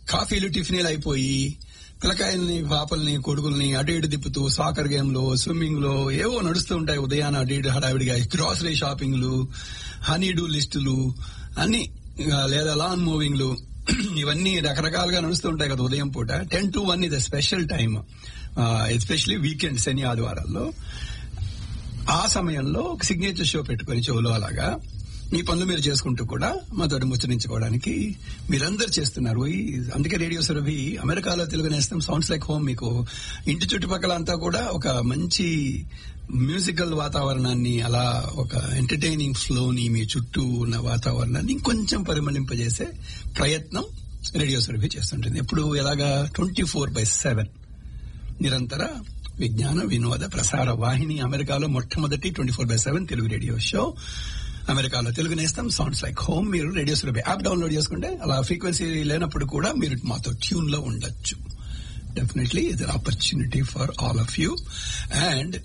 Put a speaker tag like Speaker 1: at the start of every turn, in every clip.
Speaker 1: కాఫీలు టిఫినీలు అయిపోయి పిల్లకాయల్ని పాపల్ని కొడుకుల్ని అటు ఇటు తిప్పుతూ సాకర్ గేమ్ లో స్విమ్మింగ్ లో ఏవో నడుస్తూ ఉంటాయి ఉదయాన అటు ఇటు హడావిడిగా గ్రాసరీ షాపింగ్లు హనీడూ లిస్టులు అన్ని ఆ, లేదా లాన్ మూవింగ్లు ఇవన్నీ రకరకాలుగా నడుస్తూ ఉంటాయి కదా ఉదయం పూట టెన్ టు వన్ ఇది స్పెషల్ టైమ్ ఎస్పెషలీ వీకెండ్ శని ఆదివారాల్లో ఆ సమయంలో ఒక సిగ్నేచర్ షో పెట్టుకొని చెవులో అలాగా మీ పనులు మీరు చేసుకుంటూ కూడా మాతో ముచ్చరించుకోవడానికి మీరందరూ చేస్తున్నారు ఈ అందుకే రేడియో సురభి అమెరికాలో తెలుగు నేస్తం సౌండ్స్ లైక్ హోమ్ మీకు ఇంటి చుట్టుపక్కల అంతా కూడా ఒక మంచి మ్యూజికల్ వాతావరణాన్ని అలా ఒక ఎంటర్టైనింగ్ ఫ్లోని మీ చుట్టూ ఉన్న వాతావరణాన్ని ఇంకొంచెం పరిమళింపజేసే ప్రయత్నం రేడియో సురభి చేస్తుంటుంది ఎప్పుడు ఎలాగా ట్వంటీ ఫోర్ బై సెవెన్ నిరంతర విజ్ఞాన వినోద ప్రసార వాహిని అమెరికాలో మొట్టమొదటి twenty four by seven Telugu radio show అమెరికాలో తెలుగు నేస్తాం సౌండ్స్ లైక్ హోమ్ మీరు రేడియో సులభ యాప్ డౌన్లోడ్ చేసుకుంటే అలా ఫ్రీక్వెన్సీ లేనప్పుడు కూడా మీరు మాతో ట్యూన్ లో ఉండొచ్చు డెఫినెట్లీ ఇది opportunity for all of you and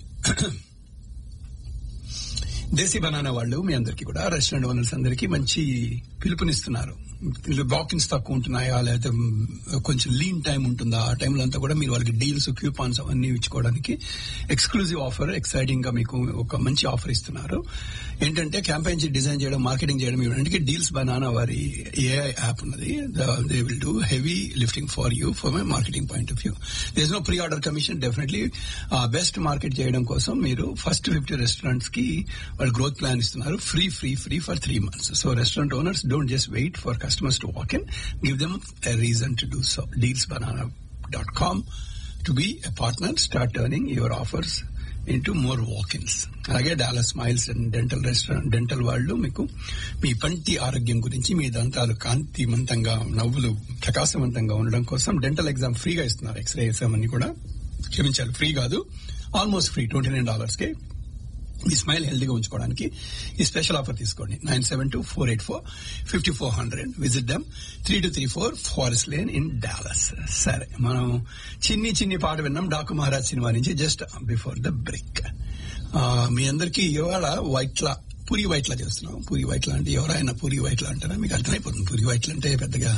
Speaker 1: Deals Banana వాళ్ళు మీ అందరికీ కూడా రెస్టారెంట్ ఓనర్స్ అందరికీ మంచి పిలుపునిస్తున్నారు బాకిన్స్ తక్కువ ఉంటున్నాయా లేకపోతే కొంచెం లీన్ టైం ఉంటుందా ఆ టైంలో అంతా కూడా మీరు వాళ్ళకి డీల్స్ క్యూపాన్స్ అవన్నీ ఇచ్చుకోవడానికి ఎక్స్క్లూజివ్ ఆఫర్ ఎక్సైటింగ్ గా మీకు ఒక మంచి ఆఫర్ ఇస్తున్నారు ఏంటంటే క్యాంపెయిన్స్ డిజైన్ చేయడం మార్కెటింగ్ చేయడం ఇవన్నీ డీల్స్ బనానా వారి ఏఐ యాప్ ఉన్నది they will do heavy lifting for you for my marketing point of view there's no pre order commission definitely best market చేయడం కోసం మీరు ఫస్ట్ ఫిఫ్టీ రెస్టారెంట్స్ కి వాళ్ళు గ్రోత్ ప్లాన్ ఇస్తున్నారు free free free for three months so restaurant owners don't just wait for customers to walk in give them a reason to do so Deals Banana dot com to be a partner start turning your offers into more walk ins అలాగే Dollar Smiles and Dental restaurant dental వాళ్ళు మీకు మీ పంటి ఆరోగ్యం గురించి మీ దంతాలు కాంతివంతంగా నవ్వులు ప్రకాశవంతంగా ఉండడం కోసం డెంటల్ ఎగ్జామ్ ఫ్రీగా ఇస్తున్నారు ఎక్స్రే ఎగ్జామ్ అని కూడా క్షమించాలి ఫ్రీ కాదు almost free twenty nine dollars కి మీ స్మైల్ హెల్దీగా ఉంచుకోవడానికి ఈ స్పెషల్ ఆఫర్ తీసుకోండి nine seven two four eight four fifty four hundred visit them three two three four Forest Lane in Dallas సరే మనం చిన్ని చిన్ని పాట విన్నాం డాకు మహారాజ్ సినిమా నుంచి జస్ట్ బిఫోర్ ద బ్రేక్ మీ అందరికీ ఇవాళ వైట్లా పూరి వైట్లా చేస్తున్నాం పూరి వైట్లా అంటే ఎవరైనా పూరి వైట్లా అంటారా మీకు అర్థమైపోతుంది పూరి వైట్లా అంటే పెద్దగా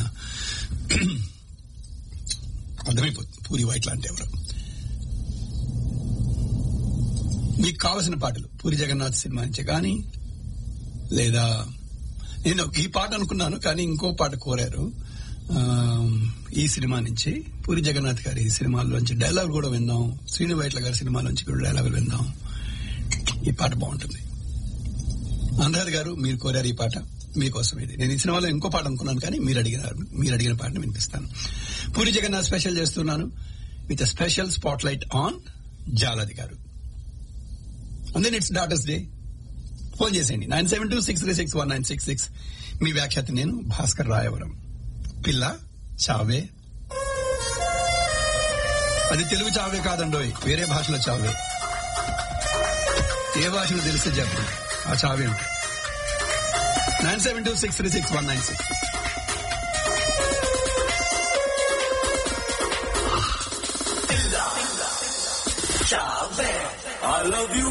Speaker 1: అర్థమైపోతుంది పూరి వైట్లా అంటే ఎవరు మీకు కావలసిన పాటలు పూరి జగన్నాథ్ సినిమా నుంచి కానీ లేదా నేను ఈ పాట అనుకున్నాను కానీ ఇంకో పాట కోరారు ఆ, ఈ సినిమా నుంచి పూరి జగన్నాథ్ గారి సినిమాల్లోంచి డైలాగ్ కూడా విందాం శ్రీను వైట్ల గారి సినిమాలోంచి కూడా డైలాగులు విందాం ఈ పాట బాగుంటుంది అనురాధ్ గారు మీరు కోరారు ఈ పాట మీకోసం ఇది నేను ఈ సినిమాలో ఇంకో పాట అనుకున్నాను కానీ మీరు అడిగినారు మీరు అడిగిన పాటను వినిపిస్తాను పూరి జగన్నాథ్ స్పెషల్ చేస్తున్నాను with special spotlight on Jaladi garu and then it's daughters day phone చేసేయండి nine seven two six three six one nine six six మీ వ్యాఖ్యాత నేను భాస్కర్ రాయవరం పిల్ల చావే అది తెలుగు చావే కాదండోయ్ వేరే భాషలో చావే ఏ భాషలో తెలిస్తే చెప్పండి ఆ చావే ఉంటుంది nine seven two six three six one nine six
Speaker 2: I love you